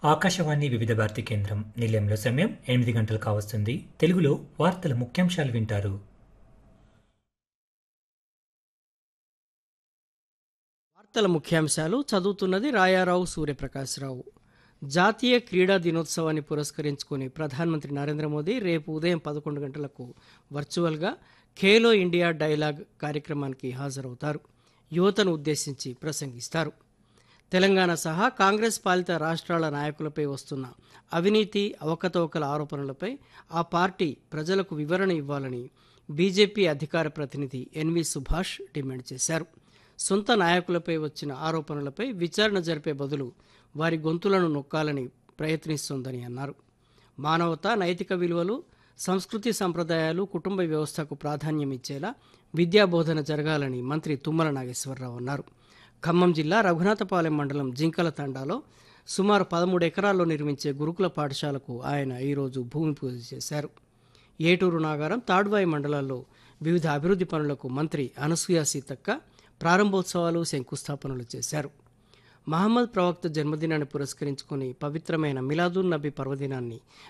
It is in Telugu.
ఆకాశవాణి వివిధ భారతి కేంద్రం నిలయంలో సమయం ఎనిమిది గంటలు కావస్తుంది తెలుగులో వార్తల ముఖ్యాంశాలు వింటారు వార్తల ముఖ్యాంశాలు చదువుతున్నది రాయారావు సూర్యప్రకాశ్రావు జాతీయ క్రీడా దినోత్సవాన్ని పురస్కరించుకుని ప్రధానమంత్రి నరేంద్ర మోదీ రేపు ఉదయం పదకొండు గంటలకు వర్చువల్గా ఖేలో ఇండియా డైలాగ్ కార్యక్రమానికి హాజరవుతారు యువతను ఉద్దేశించి ప్రసంగిస్తారు తెలంగాణ సహా కాంగ్రెస్ పాలిత రాష్ట్రాల నాయకులపై వస్తున్న అవినీతి అవకతవకల ఆరోపణలపై ఆ పార్టీ ప్రజలకు వివరణ ఇవ్వాలని బీజేపీ అధికార ప్రతినిధి ఎన్వి సుభాష్ డిమాండ్ చేశారు సొంత నాయకులపై వచ్చిన ఆరోపణలపై విచారణ జరిపే బదులు వారి గొంతులను నొక్కాలని ప్రయత్నిస్తోందని అన్నారు మానవత నైతిక విలువలు సంస్కృతి సంప్రదాయాలు కుటుంబ వ్యవస్థకు ప్రాధాన్యం ఇచ్చేలా విద్యాబోధన జరగాలని మంత్రి తుమ్మల నాగేశ్వరరావు అన్నారు ఖమ్మం జిల్లా రఘునాథపాలెం మండలం జింకల తండాలో సుమారు పదమూడు ఎకరాల్లో నిర్మించే గురుకుల పాఠశాలకు ఆయన ఈరోజు భూమి పూజ చేశారు ఏటూరు నాగారం తాడ్వాయి మండలాల్లో వివిధ అభివృద్ధి పనులకు మంత్రి అనసూయ సీతక్క ప్రారంభోత్సవాలు శంకుస్థాపనలు చేశారు మహమ్మద్ ప్రవక్త జన్మదినాన్ని పురస్కరించుకుని పవిత్రమైన మిలాదున్ నబీ పర్వదినాన్ని